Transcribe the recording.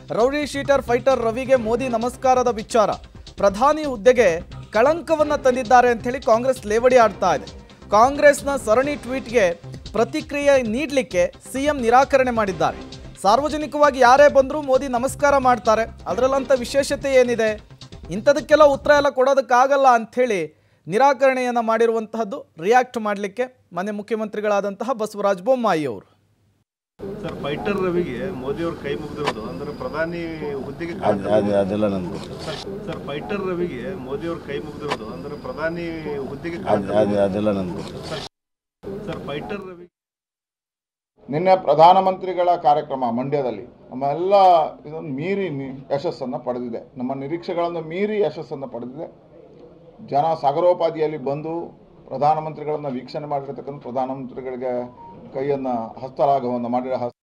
rowdy sheeter fighter ರವಿಗೆ ಮೋದಿ ನಮಸ್ಕಾರದ ವಿಚಾರ ಪ್ರಧಾನಿ ಹುದ್ದೆಗೆ ಕಳಂಕವನ್ನ ತಂದಿದ್ದಾರೆ ಅಂತ ಹೇಳಿ ಕಾಂಗ್ರೆಸ್ ಲೇವಡಿ ಆಡ್ತಾ ಇದೆ ಕಾಂಗ್ರೆಸ್ನ ಸರಣಿ ಟ್ವೀಟ್ಗೆ ಪ್ರತಿಕ್ರಿಯೆ ನೀಡಲಿಕ್ಕೆ ಸಿಎಂ ನಿರಾಕರಣೆ ಮಾಡಿದ್ದಾರೆ ಸಾರ್ವಜನಿಕವಾಗಿ ಯಾರೇ ಬಂದರೂ ಮೋದಿ ನಮಸ್ಕಾರ ಮಾಡ್ತಾರೆ ಅದರಲ್ಲಂಥ ವಿಶೇಷತೆ ಏನಿದೆ ಇಂಥದಕ್ಕೆಲ್ಲ ಉತ್ತರ ಎಲ್ಲ ಕೊಡೋದಕ್ಕಾಗಲ್ಲ ಅಂಥೇಳಿ ನಿರಾಕರಣೆಯನ್ನು ಮಾಡಿರುವಂತಹದ್ದು ರಿಯಾಕ್ಟ್ ಮಾಡಲಿಕ್ಕೆ ಮನೆ ಮುಖ್ಯಮಂತ್ರಿಗಳಾದಂತಹ ಬಸವರಾಜ ಬೊಮ್ಮಾಯಿ ಅವರು ಸರ್ ಫೈಟರ್ ರವಿಗೆ ಮೋದಿ ಅವರು ಕೈ ಮುಗಿದಿರೋದು ಅಂದ್ರೆ ಪ್ರಧಾನಿ ಹುದ್ದೆಗೆ ಅದು ಅದು ಅದೆಲ್ಲ ನನಗೆ ಗೊತ್ತು ಸರ್ ಫೈಟರ್ ರವಿಗೆ ಮೋದಿ ಅವರು ಕೈ ಮುಗಿದಿರೋದು ಅಂದ್ರೆ ಪ್ರಧಾನಿ ಹುದ್ದೆಗೆ ಅದು ಅದು ಅದೆಲ್ಲ ನನಗೆ ಗೊತ್ತು ಸರ್ ಫೈಟರ್ ರವಿ ನಿನ್ನೆ ಪ್ರಧಾನಮಂತ್ರಿಗಳ ಕಾರ್ಯಕ್ರಮ ಮಂಡ್ಯದಲ್ಲಿ ನಮ್ಮ ಎಲ್ಲ ಇದನ್ನು ಮೀರಿ ನಿ- ಯಶಸ್ಸನ್ನು ಪಡೆದಿದೆ ನಮ್ಮ ನಿರೀಕ್ಷೆಗಳನ್ನು ಮೀರಿ ಯಶಸ್ಸನ್ನು ಪಡೆದಿದೆ ಜನ ಸಾಗರೋಪಾದಿಯಲ್ಲಿ ಬಂದು ಪ್ರಧಾನಮಂತ್ರಿಗಳನ್ನು ವೀಕ್ಷಣೆ ಮಾಡಿರ್ತಕ್ಕಂಥ ಪ್ರಧಾನಮಂತ್ರಿಗಳಿಗೆ ಕೈಯನ್ನು ಹಸ್ತಲಾಘವನ್ನು ಮಾಡಿರೋ ಹಸ್ತ